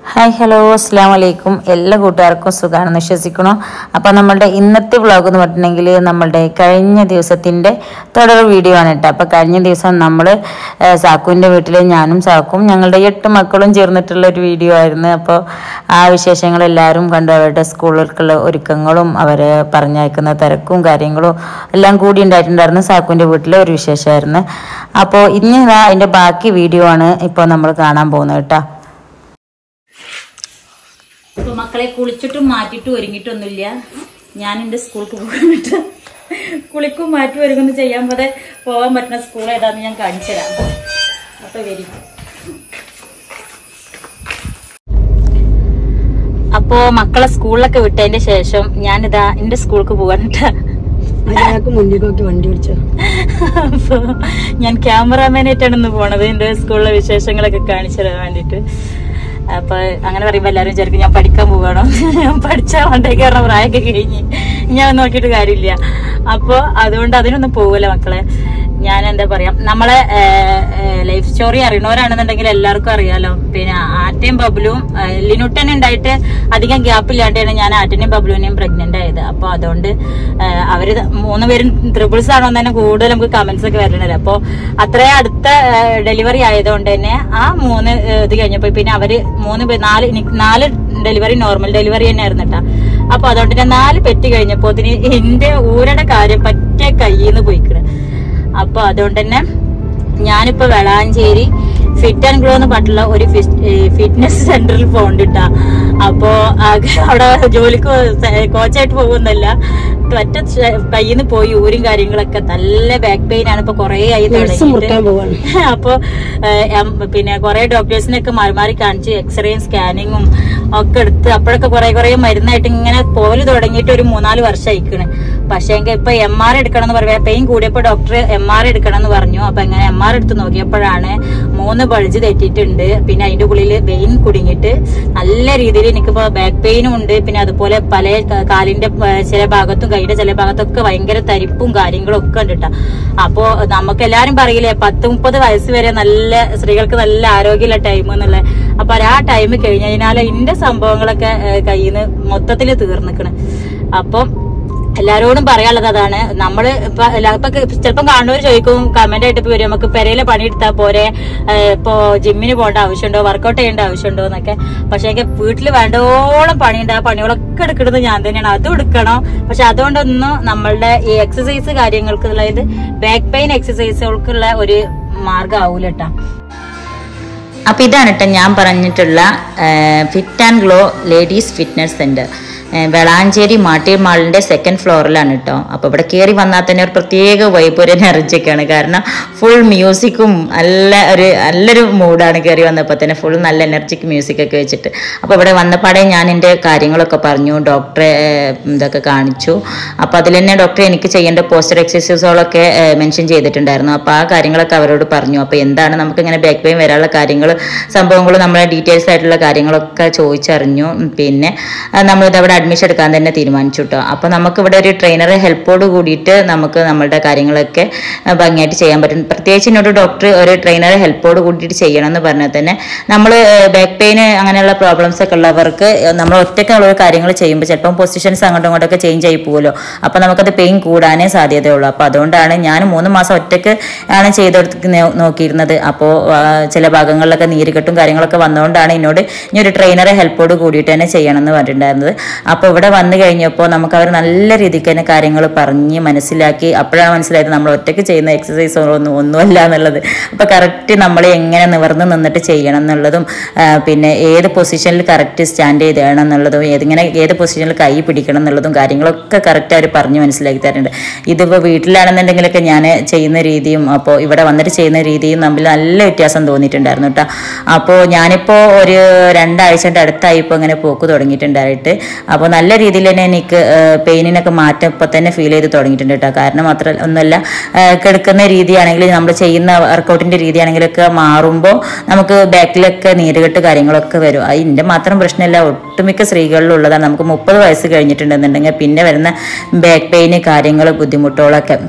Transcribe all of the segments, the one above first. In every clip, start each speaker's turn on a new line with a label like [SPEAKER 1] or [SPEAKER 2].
[SPEAKER 1] Hi hello അസ്സാം വലൈക്കും എല്ലാ കൂട്ടുകാർക്കും സുഖമാണെന്ന് വിശ്വസിക്കണം അപ്പോൾ നമ്മളുടെ ഇന്നത്തെ വ്ളോഗ് എന്ന് പറഞ്ഞിട്ടുണ്ടെങ്കിൽ നമ്മളുടെ കഴിഞ്ഞ ദിവസത്തിൻ്റെ തുടർ വീഡിയോ ആണ് കേട്ടോ അപ്പോൾ കഴിഞ്ഞ ദിവസം നമ്മൾ സാക്കുവിൻ്റെ വീട്ടിൽ ഞാനും സാക്കും ഞങ്ങളുടെ എട്ട് മക്കളും ചേർന്നിട്ടുള്ള ഒരു വീഡിയോ ആയിരുന്നു അപ്പോൾ ആ വിശേഷങ്ങൾ എല്ലാവരും കണ്ടു അവരുടെ സ്കൂളിലേക്കുള്ള ഒരുക്കങ്ങളും അവരെ പറഞ്ഞയക്കുന്ന തിരക്കും കാര്യങ്ങളും എല്ലാം കൂടി ഉണ്ടായിട്ടുണ്ടായിരുന്നു സാക്കുവിൻ്റെ വീട്ടിലെ ഒരു വിശേഷമായിരുന്നു അപ്പോൾ ഇനി ഇതാ അതിൻ്റെ ബാക്കി വീഡിയോ ആണ് ഇപ്പോൾ നമ്മൾ കാണാൻ പോകുന്നത് കേട്ടോ
[SPEAKER 2] ഇപ്പൊ മക്കളെ കുളിച്ചിട്ടും മാറ്റിയിട്ടും ഒരുങ്ങിയിട്ടൊന്നുമില്ല ഞാൻ എന്റെ സ്കൂൾക്ക് പോകാനിട്ട് കുളിക്കും മാറ്റി ഒരുങ്ങുന്നു ചെയ്യാൻ പോലെ പോകാൻ പറ്റുന്ന സ്കൂൾ ഏതാന്ന് ഞാൻ കാണിച്ചു തരാം അപ്പൊ വരും അപ്പോ മക്കളെ സ്കൂളിലൊക്കെ വിട്ടതിന്റെ ശേഷം ഞാനിതാ എന്റെ സ്കൂൾക്ക് പോകാനിട്ട്
[SPEAKER 3] അതിനകത്ത് മുന്നിലേക്ക് വണ്ടി ഓടിച്ചോ
[SPEAKER 2] അപ്പൊ ഞാൻ ക്യാമറാമാനായിട്ടാണ് ഇന്ന് പോണത് എന്റെ സ്കൂളിലെ വിശേഷങ്ങളൊക്കെ കാണിച്ചു തരാൻ വേണ്ടിട്ട് അപ്പൊ അങ്ങനെ പറയുമ്പോ എല്ലാരും വിചാരിക്കും ഞാൻ പഠിക്കാൻ പോകണം ഞാൻ പഠിച്ചാൽ മണ്ടേക്ക് പറഞ്ഞ പ്രായമൊക്കെ കഴിഞ്ഞ് ഞാൻ നോക്കിയിട്ട് കാര്യമില്ല അപ്പൊ അതുകൊണ്ട് അതിനൊന്നും പോവില്ല മക്കളെ ഞാൻ എന്താ പറയാ നമ്മളെ ലൈഫ് സ്റ്റോറി അറിയണവരാണെന്നുണ്ടെങ്കിൽ എല്ലാവർക്കും അറിയാലോ പിന്നെ ആറ്റയും ബബിലും ലിനുട്ടൻ ഉണ്ടായിട്ട് അധികം ഗ്യാപ്പ് ഇല്ലാണ്ടാണ് ഞാൻ ആറ്റിനെയും ബബിലുവിനെയും പ്രഗ്നന്റ് ആയത് അപ്പൊ അതുകൊണ്ട് ആ, അവര് മൂന്ന് പേരും ട്രിപ്പിൾസ് ആണോ എന്ന് തന്നെ കൂടുതൽ നമുക്ക് കമന്റ്സ് ഒക്കെ വരുന്നുണ്ട് അപ്പൊ അത്രയും അടുത്ത ഡെലിവറി ആയതുകൊണ്ട് തന്നെ ആ മൂന്ന് ആ, ഇത് കഴിഞ്ഞപ്പോ പിന്നെ അവര് മൂന്ന് പേര് നാല് എനിക്ക് നാല് ഡെലിവറി നോർമൽ ഡെലിവറി തന്നെ ആയിരുന്നു കേട്ടാ അപ്പൊ അതുകൊണ്ട് തന്നെ നാല് പെറ്റി കഴിഞ്ഞപ്പോ എന്റെ ഊരുടെ കാര്യം പറ്റ കയ്യിന്ന് പോയിക്കണ് അപ്പൊ അതുകൊണ്ട് തന്നെ ഞാനിപ്പോ വെളാഞ്ചേരി ഫിറ്റ് ആൻഡ് ഗ്ലോ എന്ന് പറഞ്ഞിട്ടുള്ള ഒരു ഫിറ്റ്നസ് സെന്ററിൽ പോകണ്ടിട്ടാ അപ്പോ ആകെ അവിടെ ജോലിക്ക് കോച്ചായിട്ട് പോകുന്നല്ല ഒറ്റ കയ്യിൽ നിന്ന് പോയി ഊരും കാര്യങ്ങളൊക്കെ നല്ല ബാക്ക് പെയിൻ ആണ് ഇപ്പൊ കൊറേ ആയി
[SPEAKER 3] നഴ്സ്
[SPEAKER 2] തുടങ്ങിയിട്ട്
[SPEAKER 3] മുറിക്കാൻ പോവാണ്
[SPEAKER 2] അപ്പൊ ഏഹ്, എം- പിന്നെ കുറെ ഡോക്ടേഴ്സിനൊക്കെ മാറി മാറി കാണിച്ച് എക്സ്റേയും സ്കാനിങ്ങും ഒക്കെ എടുത്ത് അപ്പോഴൊക്കെ കുറെ കുറെ മരുന്നായിട്ട് ഇങ്ങനെ പോല് തുടങ്ങിയിട്ട് ഒരു മൂന്നാല് വർഷം അയക്കണ് പക്ഷേ എങ്കിൽ ഇപ്പൊ എം ആർ എടുക്കണം എന്ന് പറയാ പെയിൻ കൂടിയപ്പോ ഡോക്ടർ എം ആർ എടുക്കണം എന്ന് പറഞ്ഞു അപ്പൊ എങ്ങനെ എം ആർ എടുത്ത് നോക്കിയപ്പോഴാണ് മൂന്ന് ബൾജ് തെറ്റിയിട്ടുണ്ട് പിന്നെ അതിന്റെ ഉള്ളിൽ വെയിൻ കുടുങ്ങിയിട്ട് നല്ല രീതിയിൽ എനിക്കിപ്പോ ബാക്ക് പെയിനും ഉണ്ട് പിന്നെ അതുപോലെ പല ക- കാലിന്റെ ഏഹ്, ചില ഭാഗത്തും കൈയുടെ ചില ഭാഗത്തൊക്കെ ഭയങ്കര തരിപ്പും കാര്യങ്ങളും ഒക്കെ ഉണ്ട് ട്ടോ. അപ്പോ നമുക്ക് എല്ലാരും പറയില്ലേ പത്ത് മുപ്പത് വയസ്സ് വരെ നല്ല സ്ത്രീകൾക്ക് നല്ല ആരോഗ്യമുള്ള ടൈം എന്നുള്ള അപ്പൊ ആ ടൈം കഴിഞ്ഞ് കഴിഞ്ഞാൽ ഇന്റെ സംഭവങ്ങളൊക്കെ കയ്യിൽ നിന്ന് മൊത്തത്തിൽ തീർന്നിക്കണ് അപ്പം എല്ലാരോടും പറയാനുള്ളത് അതാണ് നമ്മള് ഇപ്പൊ എല്ലാ- ഇപ്പൊ ചിലപ്പം കാണുന്നവർ ചോദിക്കും കമന്റ് ആയിട്ട് ഇപ്പൊ വരും നമുക്ക് പെരയിലെ പണിയെടുത്താൽ പോരെ ഏഹ് ഇപ്പൊ ജിമ്മിന് പോകേണ്ട ആവശ്യമുണ്ടോ വർക്കൗട്ട് ചെയ്യേണ്ട ആവശ്യമുണ്ടോ എന്നൊക്കെ പക്ഷെ എനിക്ക് വീട്ടിൽ വേണ്ടോളം പണിയുണ്ട് ആ പണികളൊക്കെ എടുക്കുന്നത് ഞാൻ തന്നെയാണ് അതും എടുക്കണം പക്ഷെ അതുകൊണ്ടൊന്നും നമ്മളുടെ ഈ എക്സസൈസ് കാര്യങ്ങൾക്ക് അതായത് ബാക്ക് പെയിൻ എക്സസൈസുകൾക്കുള്ള ഒരു മാർഗം ആവൂല കേട്ടാ
[SPEAKER 1] അപ്പോൾ ഇതാണ് കേട്ടോ ഞാൻ പറഞ്ഞിട്ടുള്ള fit and glow ladies fitness centre Valanchery Matti മാളിൻ്റെ സെക്കൻഡ് ഫ്ലോറിലാണ് കേട്ടോ അപ്പോൾ ഇവിടെ കയറി വന്നാൽ തന്നെ ഒരു പ്രത്യേക വൈബ് ഒരു എനർജിക്കാണ് കാരണം ഫുൾ മ്യൂസിക്കും നല്ല ഒരു നല്ലൊരു മൂഡാണ് കയറി വന്നപ്പോൾ തന്നെ ഫുൾ നല്ല എനർജിക്ക് മ്യൂസിക്കൊക്കെ വെച്ചിട്ട് അപ്പോൾ ഇവിടെ വന്നപാടെ ഞാൻ എൻ്റെ കാര്യങ്ങളൊക്കെ പറഞ്ഞു ഡോക്ടറെ ഏഹ്, ഇതൊക്കെ കാണിച്ചു അപ്പോൾ അതിൽ തന്നെ ഡോക്ടർ എനിക്ക് ചെയ്യേണ്ട പോസ്റ്റർ എക്സസൈസുകളൊക്കെ മെൻഷൻ ചെയ്തിട്ടുണ്ടായിരുന്നു അപ്പോൾ ആ കാര്യങ്ങളൊക്കെ അവരോട് പറഞ്ഞു അപ്പോൾ എന്താണ് നമുക്ക് ഇങ്ങനെ ബാക്ക് പെയിൻ വരാനുള്ള കാര്യങ്ങൾ സംഭവങ്ങൾ നമ്മളെ ഡീറ്റെയിൽസ് ആയിട്ടുള്ള കാര്യങ്ങളൊക്കെ ചോദിച്ചറിഞ്ഞു ഉം, പിന്നെ ആ, നമ്മളിത് അവിടെ അഡ്മിഷൻ എടുക്കാൻ തന്നെ തീരുമാനിച്ചു കേട്ടോ അപ്പോൾ നമുക്ക് ഇവിടെ ഒരു ട്രെയിനറെ ഹെൽപ്പോട് കൂടിയിട്ട് നമുക്ക് നമ്മളുടെ കാര്യങ്ങളൊക്കെ ആ, ഭംഗിയായിട്ട് ചെയ്യാൻ പറ്റും പ്രത്യേകിച്ച് എന്നോട് ഡോക്ടർ ഒരു ട്രെയിനറെ ഹെൽപ്പോട് കൂടിയിട്ട് ചെയ്യണം എന്ന് പറഞ്ഞാൽ തന്നെ നമ്മൾ ബാക്ക് പെയിൻ അങ്ങനെയുള്ള പ്രോബ്ലംസ് ഒക്കെ ഉള്ളവർക്ക് നമ്മൾ ഒറ്റയ്ക്കുള്ള കാര്യങ്ങൾ ചെയ്യുമ്പോൾ ചിലപ്പം പൊസിഷൻസ് അങ്ങോട്ടും ഇങ്ങോട്ടൊക്കെ ചേഞ്ച് ആയി പോകുമല്ലോ അപ്പോൾ നമുക്കത് പെയിൻ കൂടാനേ സാധ്യതയുള്ളൂ അപ്പോൾ അതുകൊണ്ടാണ് ഞാൻ മൂന്ന് മാസം ഒറ്റയ്ക്ക് ആണ് ചെയ്തെടുത്ത് നോ- നോക്കിയിരുന്നത് അപ്പോൾ ചില ഭാഗങ്ങളിലൊക്കെ നീരുകെട്ടും കാര്യങ്ങളൊക്കെ വന്നുകൊണ്ടാണ് എന്നോട് ഇനി ഒരു ട്രെയിനറെ ഹെൽപ്പോട് കൂടിയിട്ട് തന്നെ ചെയ്യണം എന്ന് പറഞ്ഞിട്ടുണ്ടായിരുന്നത് അപ്പോൾ ഇവിടെ വന്നു കഴിഞ്ഞപ്പോൾ നമുക്ക് അവർ നല്ല രീതിക്ക് തന്നെ കാര്യങ്ങൾ പറഞ്ഞ് മനസ്സിലാക്കി അപ്പോഴാണ് മനസ്സിലായത് നമ്മൾ ഒറ്റയ്ക്ക് ചെയ്യുന്ന എക്സസൈസ് ഒന്നും ഒന്നുമല്ല എന്നുള്ളത് അപ്പോൾ കറക്റ്റ് നമ്മൾ എങ്ങനെ നിവർന്ന് നിന്നിട്ട് ചെയ്യണം എന്നുള്ളതും ആ, പിന്നെ ഏത് പൊസിഷനിൽ കറക്റ്റ് സ്റ്റാൻഡ് ചെയ്ത് വേണം എന്നുള്ളതും ഏതിങ്ങനെ ഏത് പൊസിഷനിൽ കൈ പിടിക്കണം എന്നുള്ളതും കാര്യങ്ങളൊക്കെ കറക്റ്റ് അവർ പറഞ്ഞ് മനസ്സിലാക്കി തരുന്നുണ്ട് ഇതിപ്പോൾ വീട്ടിലാണെന്നുണ്ടെങ്കിലൊക്കെ ഞാൻ ചെയ്യുന്ന രീതിയും അപ്പോൾ ഇവിടെ വന്നിട്ട് ചെയ്യുന്ന രീതിയും തമ്മിൽ നല്ല വ്യത്യാസം തോന്നിയിട്ടുണ്ടായിരുന്നു കേട്ടോ അപ്പോൾ ഞാനിപ്പോൾ ഒരു രണ്ടാഴ്ചയുടെ അടുത്തായി ഇപ്പോൾ ഇങ്ങനെ പോക്ക് തുടങ്ങിയിട്ടുണ്ടായിട്ട് അപ്പോൾ നല്ല രീതിയിൽ തന്നെ എനിക്ക് പെയിനിനൊക്കെ മാറ്റം ഇപ്പോൾ തന്നെ ഫീൽ ചെയ്ത് തുടങ്ങിയിട്ടുണ്ട് കേട്ടോ കാരണം അത്ര ഒന്നുമല്ല ആ, കിടക്കുന്ന രീതിയാണെങ്കിൽ നമ്മൾ ചെയ്യുന്ന വർക്കൗട്ടിൻ്റെ രീതിയാണെങ്കിലൊക്കെ മാറുമ്പോൾ നമുക്ക് ബാക്കിലൊക്കെ നീരുകെട്ട് കാര്യങ്ങളൊക്കെ വരും അത് എൻ്റെ മാത്രം പ്രശ്നമല്ല ഒട്ടുമിക്ക സ്ത്രീകളിലുള്ളതാണ് നമുക്ക് മുപ്പത് വയസ്സ് കഴിഞ്ഞിട്ടുണ്ടെന്നുണ്ടെങ്കിൽ പിന്നെ വരുന്ന ബാക്ക് പെയിന് കാര്യങ്ങൾ ബുദ്ധിമുട്ടുകളൊക്കെ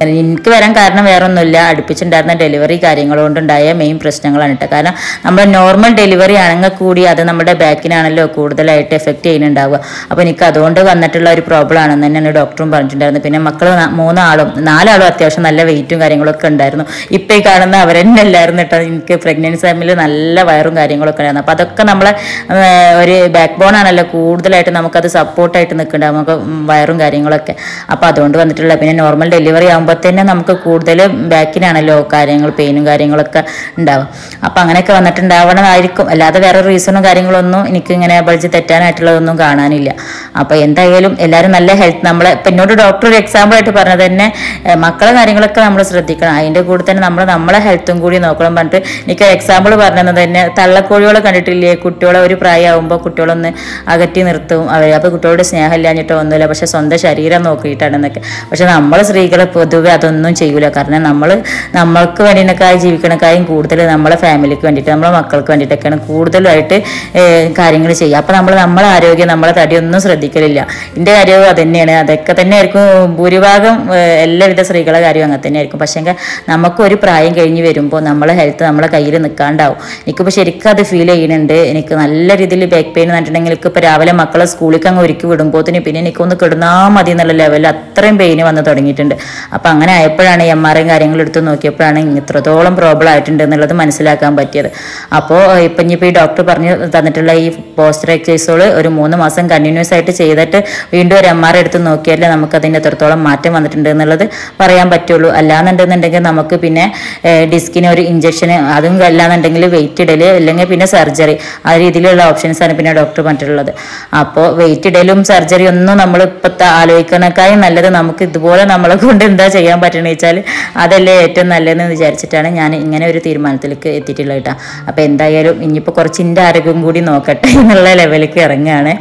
[SPEAKER 1] എനിക്ക് വരാൻ കാരണം വേറെ ഒന്നുമില്ല അടുപ്പിച്ചുണ്ടായിരുന്ന ഡെലിവറി കാര്യങ്ങളുകൊണ്ടുണ്ടായ മെയിൻ പ്രശ്നങ്ങളാണ് കേട്ടോ കാരണം നമ്മൾ നോർമൽ ഡെലിവറി ആണെങ്കിൽ കൂടി അത് നമ്മുടെ ബാക്കിനാണല്ലോ കൂടുതലായിട്ട് എഫക്റ്റ് ചെയ്യുന്നുണ്ടാവുക അപ്പോൾ എനിക്ക് അതുകൊണ്ട് വന്നിട്ടുള്ള ഒരു പ്രോബ്ലം ആണെന്ന് തന്നെയാണ് ഡോക്ടറും പറഞ്ഞിട്ടുണ്ടായിരുന്നു പിന്നെ മക്കൾ മൂന്നാളും നാലാളും അത്യാവശ്യം നല്ല വെയിറ്റും കാര്യങ്ങളൊക്കെ ഉണ്ടായിരുന്നു ഇപ്പം ഈ കാണുന്ന അവരെന്നെ അല്ലായിരുന്നു കേട്ടോ എനിക്ക് പ്രഗ്നൻസി ടൈമിൽ നല്ല വയറും കാര്യങ്ങളൊക്കെ ഉണ്ടായിരുന്നു അപ്പോൾ അതൊക്കെ നമ്മളെ ആ, ഒരു ബാക്ക് ബോൺ ആണല്ലോ കൂടുതലായിട്ട് നമുക്കത് സപ്പോർട്ടായിട്ട് നിൽക്കുന്നുണ്ട് നമുക്ക് വയറും കാര്യങ്ങളൊക്കെ അപ്പോൾ അതുകൊണ്ട് വന്നിട്ടുള്ള പിന്നെ നോർമൽ ഡെലിവറി ആകുമ്പോൾ തന്നെ നമുക്ക് കൂടുതൽ ബാക്കിനാണല്ലോ കാര്യങ്ങൾ പെയിനും കാര്യങ്ങളൊക്കെ ഉണ്ടാവും അപ്പോൾ അങ്ങനെയൊക്കെ വന്നിട്ടുണ്ടാവണമായിരിക്കും അല്ലാതെ വേറെ റീസണും കാര്യങ്ങളൊന്നും എനിക്ക് ഇങ്ങനെ ബൾജ് തെറ്റാനായിട്ടുള്ളതൊന്നും കാണാനില്ല അപ്പോൾ എന്തായാലും എല്ലാവരും നല്ല ഹെൽത്ത് നമ്മളെ ഇപ്പം എന്നോട് ഡോക്ടർ ഒരു എക്സാമ്പിൾ ആയിട്ട് പറഞ്ഞത് തന്നെ ഏഹ്, മക്കളെ കാര്യങ്ങളൊക്കെ നമ്മൾ ശ്രദ്ധിക്കണം അതിൻ്റെ കൂടെ തന്നെ നമ്മൾ നമ്മളെ ഹെൽത്തും കൂടി നോക്കണം പറഞ്ഞിട്ട് എനിക്ക് എക്സാമ്പിൾ പറഞ്ഞത് തന്നെ തള്ളക്കോഴികളെ കണ്ടിട്ടില്ലേ കുട്ടികളെ ഒരു പ്രായമാകുമ്പോൾ കുട്ടികളൊന്ന് അകറ്റി നിർത്തും അവർ അപ്പോൾ കുട്ടികളുടെ സ്നേഹം ഇല്ലാഞ്ഞിട്ടോ ഒന്നുമില്ല പക്ഷെ സ്വന്തം ശരീരം നോക്കിയിട്ടാണെന്നൊക്കെ പക്ഷെ നമ്മൾ സ്ത്രീകൾ പൊതുവെ അതൊന്നും ചെയ്യൂല കാരണം നമ്മൾ നമ്മൾക്ക് വേണ്ടിയിട്ടൊക്കെ ജീവിക്കണക്കായും കൂടുതൽ നമ്മളെ ഫാമിലിക്ക് വേണ്ടിയിട്ട് നമ്മളെ മക്കൾക്ക് വേണ്ടിയിട്ടൊക്കെയാണ് കൂടുതലായിട്ട് കാര്യങ്ങൾ ചെയ്യുക അപ്പോൾ നമ്മൾ നമ്മളെ ആരോഗ്യം നമ്മളെ തടിയൊന്നും ശ്രദ്ധിക്കലില്ല എൻ്റെ കാര്യവും അത് തന്നെയാണ് അതൊക്കെ തന്നെയായിരിക്കും ഭൂരിഭാഗം ഏഹ്, എല്ലാവിധ സ്ത്രീകളെ കാര്യവും അങ്ങനെ തന്നെയായിരിക്കും പക്ഷേ നമുക്ക് ഒരു പ്രായം കഴിഞ്ഞ് വരുമ്പോൾ നമ്മളെ ഹെൽത്ത് നമ്മളെ കയ്യിൽ നിൽക്കാണ്ടാവും എനിക്കിപ്പോൾ ശരിക്കും അത് ഫീൽ ചെയ്യുന്നുണ്ട് എനിക്ക് നല്ല രീതിയിൽ ബാക്ക് പെയിൻ എന്നിട്ടുണ്ടെങ്കിൽ ഇപ്പോൾ രാവിലെ മക്കളെ സ്കൂളിലേക്ക് അങ്ങ് ഒരുക്കി വിടുമ്പോഴത്തേന് പിന്നെ എനിക്കൊന്ന് കിടന്നാൽ മതി എന്നുള്ള ലെവലിൽ അത്രയും പെയിന് വന്ന് തുടങ്ങിയിട്ടുണ്ട് അപ്പം അങ്ങനെ ആയപ്പോഴാണ് എം ആർ ഐ കാര്യങ്ങൾ എടുത്ത് നോക്കിയപ്പോഴാണ് ഇത്രത്തോളം പ്രോബ്ലം ആയിട്ടുണ്ട് എന്നുള്ളത് മനസ്സിലാക്കാൻ പറ്റിയത് അപ്പോൾ ഇപ്പം ഇനിയിപ്പോൾ ഈ ഡോക്ടർ പറഞ്ഞു തന്നിട്ടുള്ള ഈ പോസ്റ്റർ എക്സസൈസുകൾ ഒരു മൂന്ന് മാസം കണ്ടിന്യൂസ് ആയിട്ട് ചെയ്തിട്ട് വീണ്ടും ഒരു എം ആർ എടുത്ത് നോക്കിയാലേ നമുക്ക് അതിൻ്റെ എത്രത്തോളം മാറ്റം വന്നിട്ടുണ്ട് എന്നുള്ളത് പറയാൻ പറ്റുള്ളൂ അല്ലാന്നുണ്ടെന്നുണ്ടെങ്കിൽ നമുക്ക് പിന്നെ ഡിസ്കിന് ഒരു ഇഞ്ചക്ഷന് അതും അല്ലാന്നുണ്ടെങ്കിൽ വെയിറ്റ് ഇടല് അല്ലെങ്കിൽ പിന്നെ സർജറി ആ രീതിയിലുള്ള ഓപ്ഷൻസാണ് പിന്നെ ഡോക്ടർ പറഞ്ഞിട്ടുള്ളത് അപ്പോൾ വെയിറ്റ് ഇടലും സർജറി ഒന്നും നമ്മൾ ഇപ്പോഴത്തെ ആലോചിക്കണക്കായും നല്ലത് നമുക്ക് ഇതുപോലെ നമ്മളെ കൊണ്ട് എന്താ ചെയ്യാൻ പറ്റണമെന്ന് വെച്ചാൽ അതല്ലേ ഏറ്റവും നല്ലതെന്ന് വിചാരിച്ചിട്ടാണ് ഞാൻ ഇങ്ങനെ ഒരു തീരുമാനത്തിലേക്ക് എത്തിയിട്ടുള്ളത് കേട്ടോ അപ്പോൾ എന്തായാലും ഇനിയിപ്പോൾ കുറച്ച് എൻ്റെ ആരോഗ്യം കൂടി നോക്കട്ടെ എന്നുള്ള ലെവലിലേക്ക് ഇറങ്ങുകയാണ്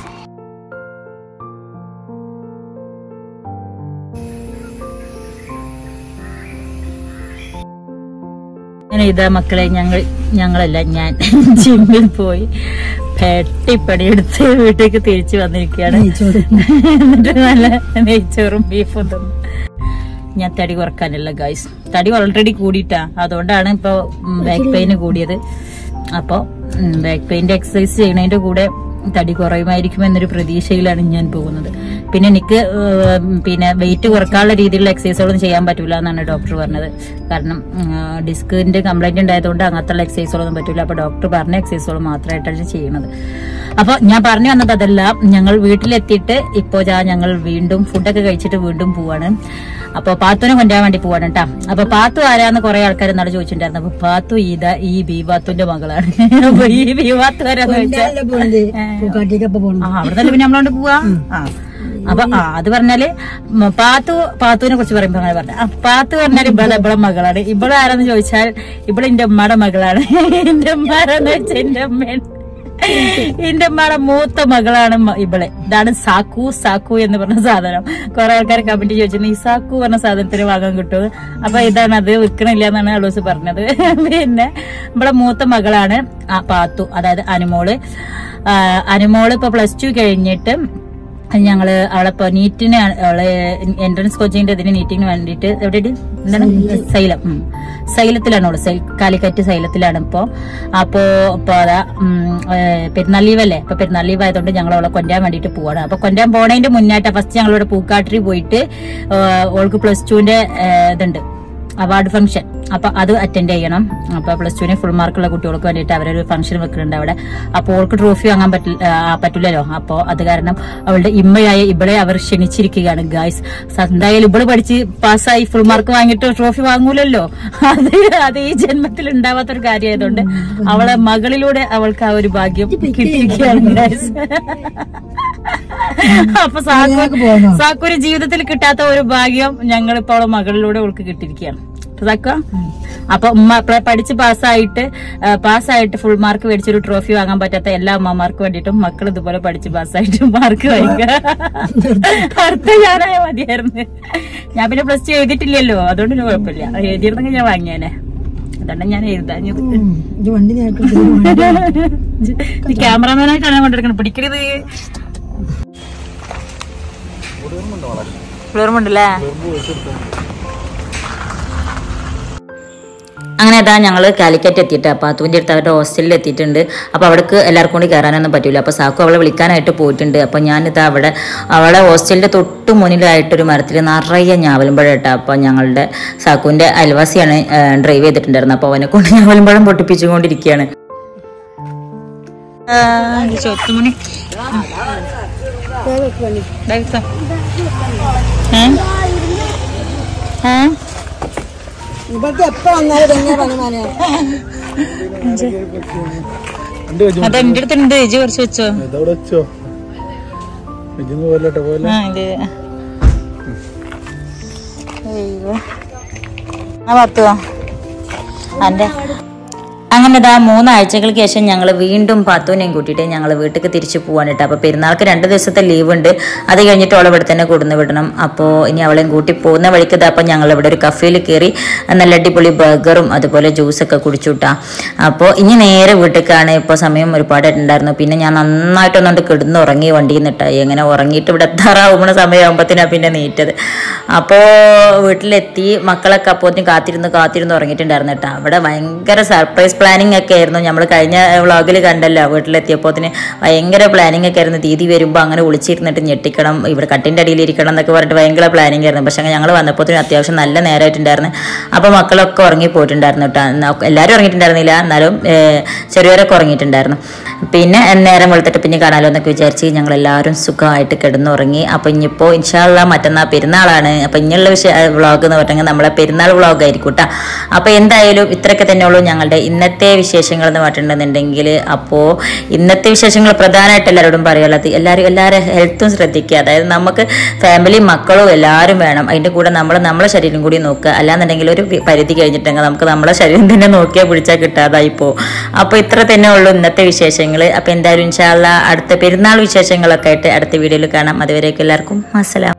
[SPEAKER 2] അങ്ങനെ ഇതാ മക്കളെ ഞങ്ങൾ ഞങ്ങളല്ല ഞാൻ ജിമ്മിൽ പോയി പെട്ടിപ്പണിയെടുത്ത് വീട്ടിലേക്ക് തിരിച്ചു വന്നിരിക്കുകയാണ് എന്നിട്ട് നല്ല നെയ്ച്ചോറും ബീഫും തന്നു ഞാൻ തടി കുറക്കാനല്ല ഗൈസ് തടി ഓൾറെഡി കൂടിയിട്ടാ അതുകൊണ്ടാണ് ഇപ്പൊ ബാക്ക് പെയിന് കൂടിയത് അപ്പൊ ബാക്ക് പെയിന്റെ എക്സസൈസ് ചെയ്യുന്നതിന്റെ കൂടെ തടി കുറയുമായിരിക്കും എന്നൊരു പ്രതീക്ഷയിലാണ് ഞാൻ പോകുന്നത് പിന്നെ എനിക്ക് ഏഹ്, പിന്നെ വെയിറ്റ് കുറക്കാനുള്ള രീതിയിലുള്ള എക്സസൈസുകളൊന്നും ചെയ്യാൻ പറ്റൂല എന്നാണ് ഡോക്ടർ പറഞ്ഞത് കാരണം ഡിസ്കിന്റെ കംപ്ലൈന്റ് ഉണ്ടായതുകൊണ്ട് അങ്ങനത്തെ എക്സസൈസുകളൊന്നും പറ്റൂല അപ്പൊ ഡോക്ടർ പറഞ്ഞ എക്സസൈസുകൾ മാത്രമായിട്ടാണ് ചെയ്യുന്നത് അപ്പൊ ഞാൻ പറഞ്ഞു വന്നത് അതല്ല ഞങ്ങൾ വീട്ടിലെത്തിയിട്ട് ഇപ്പോ ദാ ഞങ്ങൾ വീണ്ടും ഫുഡൊക്കെ കഴിച്ചിട്ട് വീണ്ടും പോവാണ് അപ്പൊ പാത്തുവിനെ കൊണ്ടുപോകാൻ വേണ്ടി പോവാണ് കേട്ടാ അപ്പൊ പാത്തു ആരാന്ന് കുറെ ആൾക്കാർ എന്നാണ് ചോദിച്ചിട്ടുണ്ടായിരുന്നു അപ്പൊ പാത്തു ഇതാ ഈ ബീവാത്തുന്റെ മകളാണ് അപ്പൊ ഈ ബീവാത്തു ആരാന്ന് വെച്ചാൽ
[SPEAKER 3] പൂക്കാട്ടിക്കപ്പൊ പോണം
[SPEAKER 2] ആ അവിടെ തന്നെ പിന്നെ നമ്മളോണ്ട് പോവാ ആ അപ്പൊ ആ അത് പറഞ്ഞാല് മ- പാത്തു പാത്തുവിനെ കുറിച്ച് പറയുമ്പോ അങ്ങനെ പറഞ്ഞ പാത്തു പറഞ്ഞാല് ഇവളെ ഇവളെ മകളാണ് ഇവളെ ആരാന്ന് ചോദിച്ചാൽ ഇവളെ എന്റെ ഉമ്മയുടെ മകളാണ് എന്റെ ഉമ്മാരെന്ന് വെച്ചാൽ എന്റെ അമ്മയാണ് എന്റെ ഉമ്മയുടെ മൂത്ത മകളാണ് മ- ഇവളെ ഇതാണ് സാക്കു സാക്കു എന്ന് പറഞ്ഞ സാധനം കുറെ ആൾക്കാർ കമന്റ് ചോദിച്ചിരുന്നു ഈ സാക്കു പറഞ്ഞ സാധനത്തിന് വാങ്ങാൻ കിട്ടും അപ്പൊ ഇതാണ് അത് വിൽക്കണില്ല എന്നാണ് അളൂസ് പറഞ്ഞത് പിന്നെ ഇവിടെ മൂത്ത മകളാണ് ആ പാത്തു അതായത് അനുമോള് ആ, അനുമോള് ഇപ്പൊ പ്ലസ് ടു കഴിഞ്ഞിട്ട് ഞങ്ങള് അവളെ ഇപ്പൊ നീറ്റിന് അവളെ എൻട്രൻസ് കോച്ചിങ്ങിന്റെ ഇതിന് നീറ്റിന് വേണ്ടിയിട്ട് എവിടെ എന്താണ് സൈലം ഉം. സൈലത്തിലാണ് അവള് സൈ- കാലിക്കറ്റ് സൈലത്തിലാണ് ഇപ്പോ അപ്പോ ഇപ്പൊ അതാ ഉം, ഏഹ്, പെരുന്നാൾ ലീവ് അല്ലേ അപ്പൊ പെരുന്നാൾ ലീവ് ആയതുകൊണ്ട് ഞങ്ങൾ അവളെ കൊണ്ടാൻ വേണ്ടിയിട്ട് പോവാണ് അപ്പൊ കൊണ്ടാൻ പോണതിന്റെ മുന്നായിട്ട് ഫസ്റ്റ് ഞങ്ങളിവിടെ പൂക്കാട്ടിരി പോയിട്ട് ഏഹ്, ഓൾക്ക് പ്ലസ് ടുവിന്റെ ഇതുണ്ട് അവാർഡ് ഫംഗ്ഷൻ അപ്പൊ അത് അറ്റൻഡ് ചെയ്യണം അപ്പൊ പ്ലസ് ടുവിന് ഫുൾ മാർക്കുള്ള കുട്ടികൾക്ക് വേണ്ടിയിട്ട് അവരൊരു ഫംഗ്ഷൻ വെക്കുന്നുണ്ട് അവിടെ അപ്പോൾ അവൾക്ക് ട്രോഫി വാങ്ങാൻ പറ്റില്ല ആ, പറ്റില്ലല്ലോ അപ്പോ അത് കാരണം അവളുടെ ഇമ്മയായ ഇവളെ അവർ ക്ഷണിച്ചിരിക്കുകയാണ് ഗായ്സ് എന്തായാലും ഇവള് പഠിച്ച് പാസ്സായി ഫുൾ മാർക്ക് വാങ്ങിയിട്ട് ട്രോഫി വാങ്ങൂലല്ലോ അത് അത് ഈ ജന്മത്തിൽ ഉണ്ടാവാത്തൊരു കാര്യമായതുകൊണ്ട് അവളെ മകളിലൂടെ അവൾക്ക് ആ ഒരു ഭാഗ്യം കിട്ടിയിരിക്കുകയാണ് ഗായ്സ് അപ്പൊ സാക്കു സാക്കുര് ജീവിതത്തിൽ കിട്ടാത്ത ഒരു ഭാഗ്യം ഞങ്ങൾ ഇപ്പോൾ അവളെ മകളിലൂടെ അവൾക്ക് കിട്ടിയിരിക്കുകയാണ് സാക്ക അപ്പൊ ഉമ്മ പ്ല- പഠിച്ച് പാസ്സായിട്ട് പാസ്സായിട്ട് ഫുൾ മാർക്ക് മേടിച്ചൊരു ട്രോഫി വാങ്ങാൻ പറ്റാത്ത എല്ലാ അമ്മമാർക്ക് വേണ്ടിയിട്ടും മക്കൾ ഇതുപോലെ പഠിച്ച് പാസ്സായിട്ട് മാർക്ക് വാങ്ങിക്കുക അടുത്ത ഞാനായ മതിയായിരുന്നു ഞാൻ പിന്നെ പ്ലസ് ടു എഴുതിയിട്ടില്ലല്ലോ അതുകൊണ്ട് ഒരു കുഴപ്പമില്ല എഴുതിയിരുന്നെങ്കിൽ ഞാൻ വാങ്ങിയേനെ അതുകൊണ്ട് ഞാൻ എഴുതാഞ്ഞത്
[SPEAKER 3] ഇത് വണ്ടി നേരത്തെ
[SPEAKER 2] ക്യാമറമാനായിട്ടാണ് കൊണ്ടിരിക്കുന്നത് പിടിക്കരുത് ഫ്ലോർമുണ്ടല്ലേ
[SPEAKER 1] അങ്ങനെ അതാ ഞങ്ങൾ കാലിക്കറ്റ് എത്തിയിട്ട് അപ്പോൾ അതുവിൻ്റെ അടുത്ത് അവരുടെ ഹോസ്റ്റലിൽ എത്തിയിട്ടുണ്ട് അപ്പോൾ അവിടേക്ക് എല്ലാവർക്കും കൂടി കയറാനൊന്നും പറ്റില്ല അപ്പോൾ സാക്കു അവളെ വിളിക്കാനായിട്ട് പോയിട്ടുണ്ട് അപ്പോൾ ഞാനിതാ അവിടെ അവളെ ഹോസ്റ്റലിൻ്റെ തൊട്ട് മുന്നിലായിട്ടൊരു മരത്തിൽ നിറയെ ഞാവലുമ്പഴം ഇട്ടാ അപ്പോൾ ഞങ്ങളുടെ സാക്കുവിൻ്റെ അയൽവാസിയാണ് ഡ്രൈവ് ചെയ്തിട്ടുണ്ടായിരുന്നത് അപ്പോൾ അവനെ കൊണ്ട് ഞാവലുമ്പഴം പൊട്ടിപ്പിച്ചുകൊണ്ടിരിക്കുകയാണ് ചൊത്തുമണി
[SPEAKER 3] ഇവർക്ക് എപ്പോ വന്നാലും തന്നെ പണിമാനെ
[SPEAKER 2] അത് എന്റെ അടുത്തുണ്ട് ഇജ് കുറച്ച് വെച്ചോ
[SPEAKER 4] ഇതവിടെ വെച്ചോ ഇജിന്ന് പോലട്ടെ പോലെ
[SPEAKER 2] ആ ഇത് അയ്യോ ആ പത്തുവോ
[SPEAKER 1] അന്റെ അങ്ങനെ ഇതാ മൂന്നാഴ്ചകൾക്ക് ശേഷം ഞങ്ങൾ വീണ്ടും പത്തുവിനെയും കൂട്ടിയിട്ട് ഞങ്ങൾ വീട്ടിലേക്ക് തിരിച്ചു പോവാണ് കേട്ടോ അപ്പോൾ പെരുന്നാൾക്ക് രണ്ട് ദിവസത്തെ ലീവ് ഉണ്ട് അത് കഴിഞ്ഞിട്ട് അവളെ ഇവിടെ തന്നെ കൊടുന്ന് വിടണം അപ്പോൾ ഇനി അവളെയും കൂട്ടി പോകുന്ന വഴിക്ക് ഇതാ അപ്പോൾ ഞങ്ങൾ ഇവിടെ ഒരു കഫേയിൽ കയറി നല്ല അടിപൊളി ബർഗറും അതുപോലെ ജ്യൂസൊക്കെ കുടിച്ചു കിട്ടാ അപ്പോൾ ഇനി നേരെ വീട്ടിലേക്കാണ് ഇപ്പോൾ സമയം ഒരുപാട് ഉണ്ടായിരുന്നു പിന്നെ ഞാൻ നന്നായിട്ടൊന്നുകൊണ്ട് കിടന്ന് ഉറങ്ങി വണ്ടിയിൽ നിന്നിട്ടാ എങ്ങനെ ഉറങ്ങിയിട്ട് ഇവിടെ എത്താറാവുന്ന സമയമാകുമ്പോഴത്തേനാണ് പിന്നെ നീറ്റത് അപ്പോൾ വീട്ടിലെത്തി മക്കളൊക്കെ അപ്പോഴത്തേക്കും കാത്തിരുന്ന് കാത്തിരുന്ന് ഉറങ്ങിയിട്ടുണ്ടായിരുന്നു കേട്ടോ അവിടെ ഭയങ്കര സർപ്രൈസ് പ്ലാനിങ് ഒക്കെ ആയിരുന്നു നമ്മൾ കഴിഞ്ഞ വ്ളോഗിൽ കണ്ടല്ലോ വീട്ടിലെത്തിയപ്പോഴത്തിന് ഭയങ്കര പ്ലാനിങ് ഒക്കെ ആയിരുന്നു ദീദി വരുമ്പോൾ അങ്ങനെ വിളിച്ചിരുന്നിട്ട് ഞെട്ടിക്കണം ഇവിടെ കട്ടിൻ്റെ അടിയിൽ ഇരിക്കണം എന്നൊക്കെ പറഞ്ഞിട്ട് ഭയങ്കര പ്ലാനിങ് ആയിരുന്നു പക്ഷേ ഞങ്ങൾ വന്നപ്പോഴത്തേനും അത്യാവശ്യം നല്ല നേരമായിട്ടുണ്ടായിരുന്നു അപ്പോൾ മക്കളൊക്കെ ഉറങ്ങി പോയിട്ടുണ്ടായിരുന്നു കേട്ടോ എന്നാ എല്ലാവരും ഉറങ്ങിയിട്ടുണ്ടായിരുന്നില്ല എന്നാലും ഏഹ്, ചെറിയവരൊക്കെ ഉറങ്ങിയിട്ടുണ്ടായിരുന്നു പിന്നെ നേരം വെളുത്തിട്ട് പിന്നെ കാണാലോ എന്നൊക്കെ വിചാരിച്ച് ഞങ്ങൾ എല്ലാവരും സുഖമായിട്ട് കിടന്നുറങ്ങി അപ്പോൾ ഇനിയിപ്പോൾ ഇൻഷാല്ല മറ്റന്നാൾ പെരുന്നാളാണ് അപ്പോൾ ഇനിയുള്ള വിഷയ വ്ളോഗ് എന്ന് പറഞ്ഞെങ്കിൽ നമ്മളെ പെരുന്നാൾ വ്ളോഗ് ആയിരിക്കും കേട്ടോ അപ്പോൾ എന്തായാലും ഇത്രയൊക്കെ തന്നെയുള്ളൂ ഞങ്ങളുടെ ഇന്നത്തെ വിശേഷങ്ങൾ എന്ന് പറഞ്ഞിട്ടുണ്ടെന്നുണ്ടെങ്കിൽ അപ്പോൾ ഇന്നത്തെ വിശേഷങ്ങൾ പ്രധാനമായിട്ട് എല്ലാവരോടും പറയാനുള്ളത് എല്ലാവരും എല്ലാവരും ഹെൽത്തും ശ്രദ്ധിക്കുക അതായത് നമുക്ക് ഫാമിലി മക്കളും എല്ലാവരും വേണം അതിൻ്റെ കൂടെ നമ്മൾ നമ്മളെ ശരീരം കൂടി നോക്കുക അല്ലാന്നുണ്ടെങ്കിൽ ഒരു വി- പരിധി കഴിഞ്ഞിട്ടുണ്ടെങ്കിൽ നമുക്ക് നമ്മളെ ശരീരം തന്നെ നോക്കിയാൽ പിടിച്ചാൽ കിട്ടാതായി പോകും അപ്പോൾ ഇത്ര തന്നെ ഉള്ളൂ ഇന്നത്തെ വിശേഷങ്ങൾ അപ്പോൾ എന്തായാലും ഇൻഷാല്ല അടുത്ത പെരുന്നാൾ വിശേഷങ്ങളൊക്കെ ആയിട്ട് അടുത്ത വീഡിയോയിൽ കാണാം അതുവരേക്കും എല്ലാവർക്കും അസ്സലാം